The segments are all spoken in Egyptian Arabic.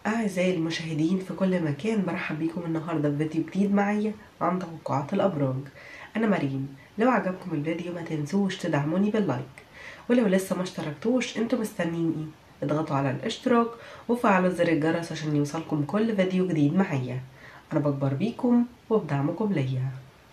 أعزائي المشاهدين في كل مكان برحب بيكم النهاردة في فيديو جديد معايا عن توقعات الأبراج أنا مريم لو عجبكم الفيديو ما تنسوش تدعموني باللايك ولو لسه ما اشتركتوش انتوا مستنيين ايه اضغطوا على الاشتراك وفعلوا زر الجرس عشان يوصلكم كل فيديو جديد معايا أنا بكبر بيكم وبدعمكم ليا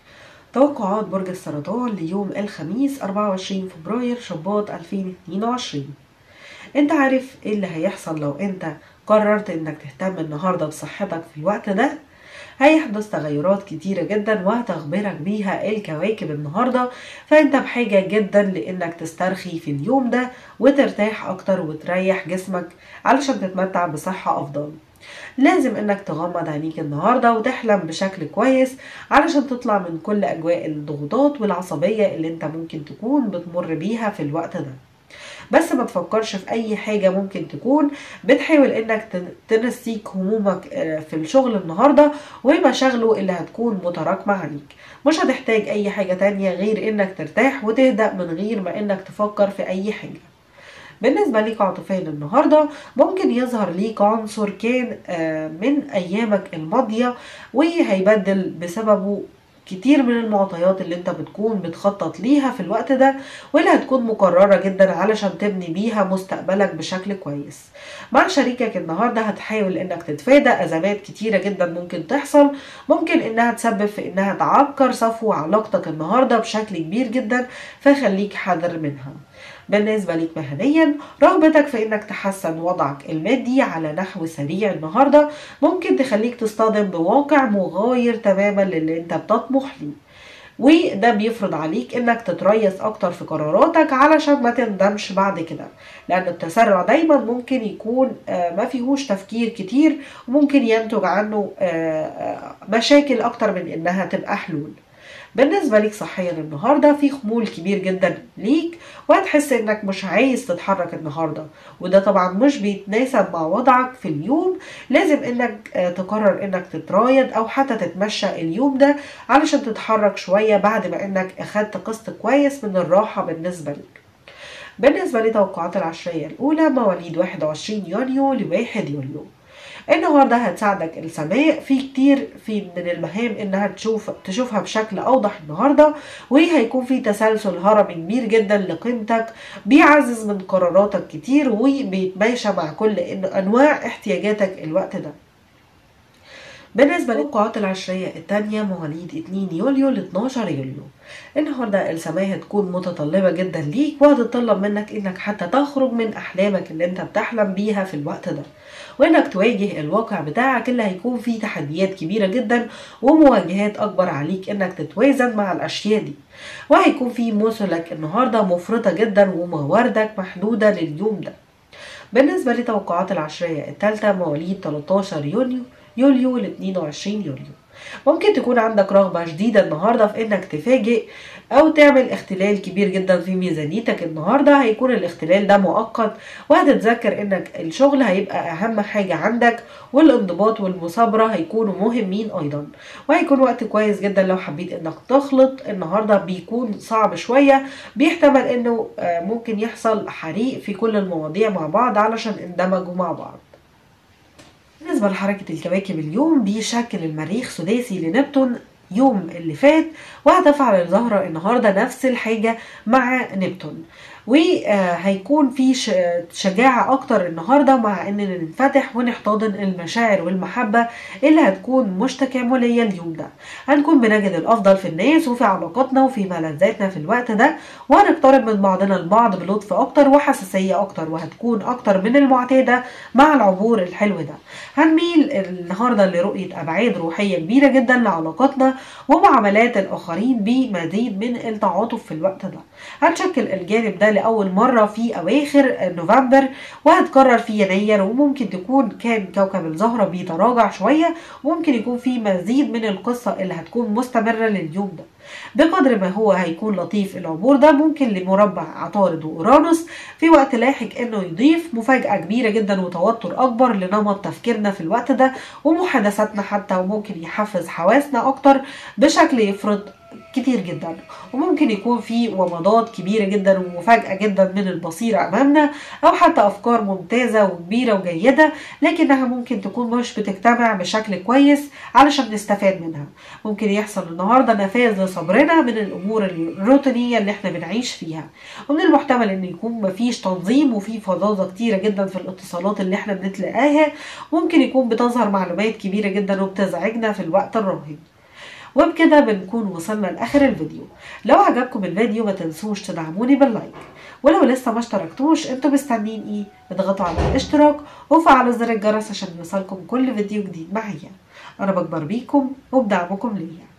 توقعات برج السرطان ليوم الخميس 24 فبراير شباط 2022 انت عارف ايه اللي هيحصل لو انت قررت انك تهتم النهاردة بصحتك في الوقت ده هيحدث تغيرات كتيرة جدا وهتخبرك بيها الكواكب النهاردة فانت بحاجة جدا لانك تسترخي في اليوم ده وترتاح اكتر وتريح جسمك علشان تتمتع بصحة افضل لازم انك تغمض عينيك النهارده وتحلم بشكل كويس علشان تطلع من كل اجواء الضغوطات والعصبيه اللي انت ممكن تكون بتمر بيها في الوقت ده بس ما تفكرش في اي حاجه ممكن تكون بتحاول انك تنسيك همومك في الشغل النهارده ومشاغله اللي هتكون متراكمه عليك مش هتحتاج اي حاجه تانية غير انك ترتاح وتهدأ من غير ما انك تفكر في اي حاجه بالنسبة ليك عاطفيا النهاردة ممكن يظهر ليك عنصر كان من أيامك الماضية وهيبدل بسببه كتير من المعطيات اللي انت بتكون بتخطط ليها في الوقت ده واللي هتكون مقررة جدا علشان تبني بيها مستقبلك بشكل كويس مع شريكك النهاردة هتحاول انك تتفادى ازمات كتيرة جدا ممكن تحصل ممكن انها تسبب في انها تعكر صفو علاقتك النهاردة بشكل كبير جدا فخليك حذر منها بالنسبة ليك مهنيا رغبتك في انك تحسن وضعك المادي على نحو سريع النهاردة ممكن تخليك تصطدم بواقع مغاير تماما للي انت بتطمح ليه وده بيفرض عليك انك تتريث اكتر في قراراتك علشان ما تندمش بعد كده لان التسرع دايما ممكن يكون ما فيهوش تفكير كتير وممكن ينتج عنه مشاكل اكتر من انها تبقى حلول بالنسبة ليك صحيا النهاردة في خمول كبير جدا ليك وهتحس انك مش عايز تتحرك النهاردة وده طبعا مش بيتناسب مع وضعك في اليوم لازم انك تقرر انك تترايد او حتى تتمشى اليوم ده علشان تتحرك شوية بعد ما انك اخدت قسط كويس من الراحة بالنسبة ليك بالنسبة لتوقعات العشرية الأولى مواليد 21 يونيو ل 1 يوليو النهارده هتساعدك السماء في كتير في من المهام انها تشوف تشوفها بشكل اوضح النهارده وهيكون في تسلسل هرمي كبير جدا لقيمتك بيعزز من قراراتك كتير وبيتماشى مع كل انواع احتياجاتك الوقت ده بالنسبة للقاعات العشرية التانية مواليد 2 يوليو ل 12 يوليو النهاردة السماء هتكون متطلبة جدا ليك وهتتطلب منك انك حتى تخرج من احلامك اللي انت بتحلم بيها في الوقت ده وانك تواجه الواقع بتاعك اللي هيكون فيه تحديات كبيرة جدا ومواجهات اكبر عليك انك تتوازن مع الاشياء دي وهيكون في مثلك النهاردة مفرطة جدا ومواردك محدودة لليوم ده بالنسبة لتوقعات العشرية الثالثة مواليد 13 يونيو يوليو ل 22 يوليو ممكن تكون عندك رغبة شديدة النهاردة في انك تفاجئ او تعمل اختلال كبير جدا في ميزانيتك النهاردة هيكون الاختلال ده مؤقت وهتتذكر انك الشغل هيبقى اهم حاجة عندك والانضباط والمثابرة هيكونوا مهمين ايضا وهيكون وقت كويس جدا لو حبيت انك تخلط النهاردة بيكون صعب شوية بيحتمل انه ممكن يحصل حريق في كل المواضيع مع بعض علشان اندمجوا مع بعض بالنسبة لحركة الكواكب اليوم بيشكل المريخ سداسي لنبتون يوم اللي فات وهتفعل الزهرة النهاردة نفس الحاجة مع نبتون وهيكون في شجاعة أكتر النهاردة مع إننا ننفتح ونحتضن المشاعر والمحبة اللي هتكون مش تكاملية اليوم ده هنكون بنجد الأفضل في الناس وفي علاقاتنا وفي ملذاتنا في الوقت ده وهنقترب من بعضنا البعض بلطف أكتر وحساسية أكتر وهتكون أكتر من المعتادة مع العبور الحلو ده هنميل النهاردة لرؤية أبعاد روحية كبيرة جدا لعلاقاتنا ومعاملات الآخرين بمزيد من التعاطف في الوقت ده هنشكل الجانب ده لأول مرة في أواخر نوفمبر وهتكرر في يناير وممكن تكون كان كوكب الزهرة بيتراجع شوية وممكن يكون في مزيد من القصة اللي هتكون مستمرة لليوم ده بقدر ما هو هيكون لطيف العبور ده ممكن لمربع عطارد وأورانوس في وقت لاحق إنه يضيف مفاجأة كبيرة جدا وتوتر أكبر لنمط تفكيرنا في الوقت ده ومحادثاتنا حتى وممكن يحفز حواسنا أكتر بشكل يفرض كتير جدا وممكن يكون في ومضات كبيرة جدا ومفاجأة جدا من البصيرة أمامنا أو حتى أفكار ممتازة وكبيرة وجيدة لكنها ممكن تكون مش بتجتمع بشكل كويس علشان نستفاد منها ممكن يحصل النهاردة نفاذ لصبرنا من الأمور الروتينية اللي احنا بنعيش فيها ومن المحتمل إن يكون مفيش تنظيم وفي فظاظة كتيرة جدا في الاتصالات اللي احنا بنتلاقاها ممكن يكون بتظهر معلومات كبيرة جدا وبتزعجنا في الوقت الراهن وبكده بنكون وصلنا لاخر الفيديو لو عجبكم الفيديو ما تنسوش تدعموني باللايك ولو لسه ما اشتركتوش انتوا مستنيين ايه اضغطوا على الاشتراك وفعلوا زر الجرس عشان يوصلكم كل فيديو جديد معايا انا بكبر بيكم وبدعمكم ليا